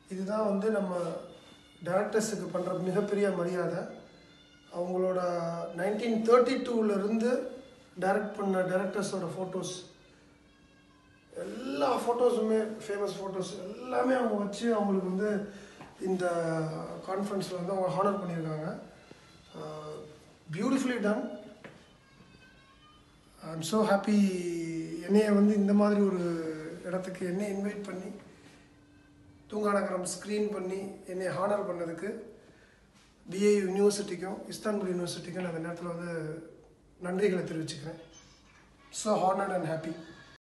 இதுதான் வந்து நம்ம டேரக்டர்ஸுக்கு பண்ணுற மிகப்பெரிய மரியாதை அவங்களோட நைன்டீன் தேர்ட்டி டூவிலேருந்து டைரக்ட் பண்ண டேரக்டர்ஸோட ஃபோட்டோஸ் எல்லா ஃபோட்டோஸுமே ஃபேமஸ் ஃபோட்டோஸ் எல்லாமே அவங்க வச்சு அவங்களுக்கு வந்து இந்த கான்ஃபரன்ஸில் வந்து அவங்க ஹானர் பண்ணியிருக்காங்க beautifully done I am so happy என்னைய வந்து இந்த மாதிரி ஒரு இடத்துக்கு என்னை இன்வைட் பண்ணி தூங்காநகரம் ஸ்க்ரீன் பண்ணி என்னை ஹானர் பண்ணதுக்கு பிஏ யூனிவர்சிட்டிக்கும் இஸ்தான்புல் யூனிவர்சிட்டிக்கும் நான் இந்த நேரத்தில் வந்து நன்றிகளை தெரிவிச்சுக்கிறேன் ஸோ ஹானர்ட் அண்ட் ஹாப்பி